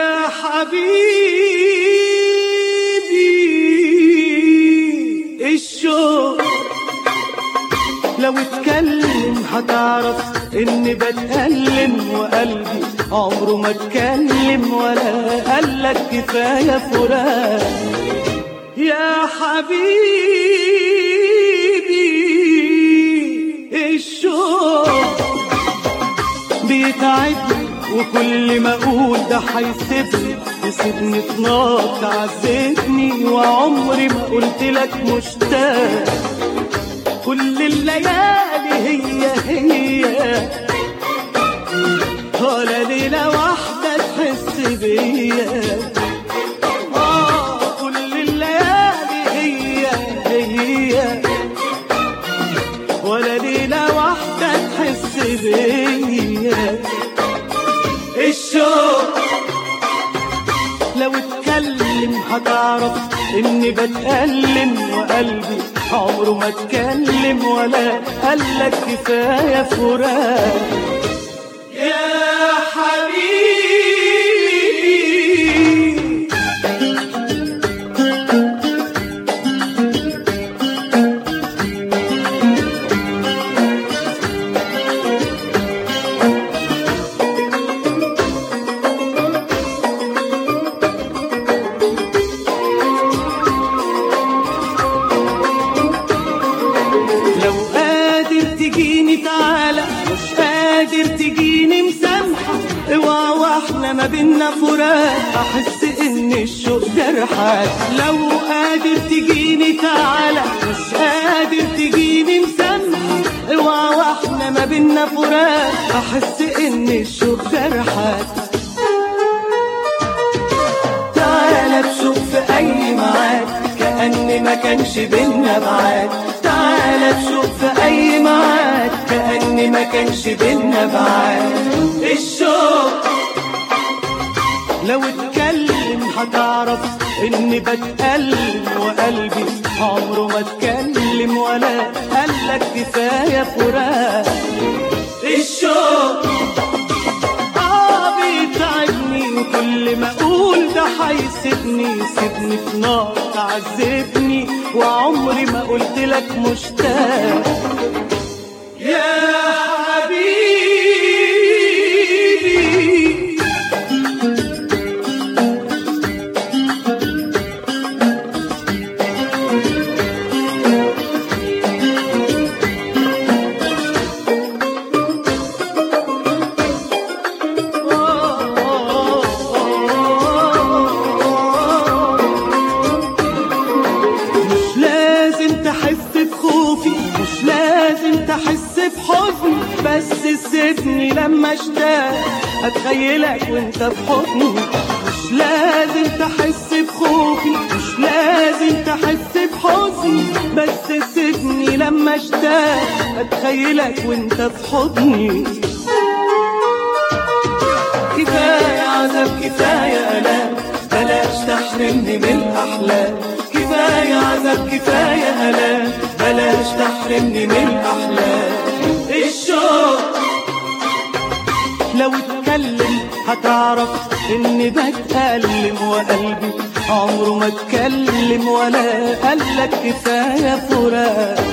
يا حبيبي الشوق لو اتكلم هتعرف اني بتألم وقلبي عمره ما اتكلم ولا قالك كفاية فراق يا حبيبي الشوق بيتعبني وكل ما اقول ده هيسيبني يسيبني في نار تعذبني وعمري ما قلت لك مشتاق كل الليالي هي هي ولا ليلة واحدة تحس بيا آه كل الليالي هي هي ولا ليلة واحدة تحس بيا الشوق لو اتكلم هتعرف اني بتألم وقلبي عمره ما اتكلم ولا قالك كفاية فراق يا حبيبي لو قادر تجيني تعالى مش قادر تجيني مسامحة اوعى واحنا ما بينا فراق احس ان الشوق جرحك لو قادر تجيني تعالى مش قادر تجيني مسامحة اوعى واحنا ما بينا فراق احس ان الشوق جرحك تعالى بشوف في اي ميعاد كأن ما كانش بينا بعاد تعالى بشوف في اي ميعاد كأن ما كانش بينا بعاد الشوق لو اتكلم هتعرف اني بتألم وقلبي عمره ما اتكلم ولا قالك كفاية فراق الشوق آه بيتعبني وكل ما اقول ده هيسيبني يسيبني في نار تعذبني وعمري ما قلت لك مشتاق يا حبيبي مش لازم تحس بخوفي مش لازم تحس بحزني بس سيبني لما اشتاق اتخيلك وانت في حضني مش لازم تحس بخوفي مش لازم تحس بحزني بس سيبني لما اشتاق اتخيلك وانت في حضني كفاية عذاب كفاية ألام بلاش تحرمني من الأحلام كفاية عذاب كفاية ألام بلاش تحرمني من الأحلام الشوق لو اتكلم هتعرف اني بتألم وقلبي عمره ما اتكلم ولا قالك كفاية فراق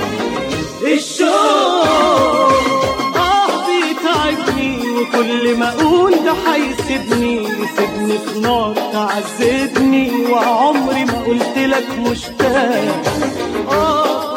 الشوق اه بيتعبني وكل ما اقول ده هيسيبني يسيبني في نار تعذبني وعمري ما قلت لك مشتاق اه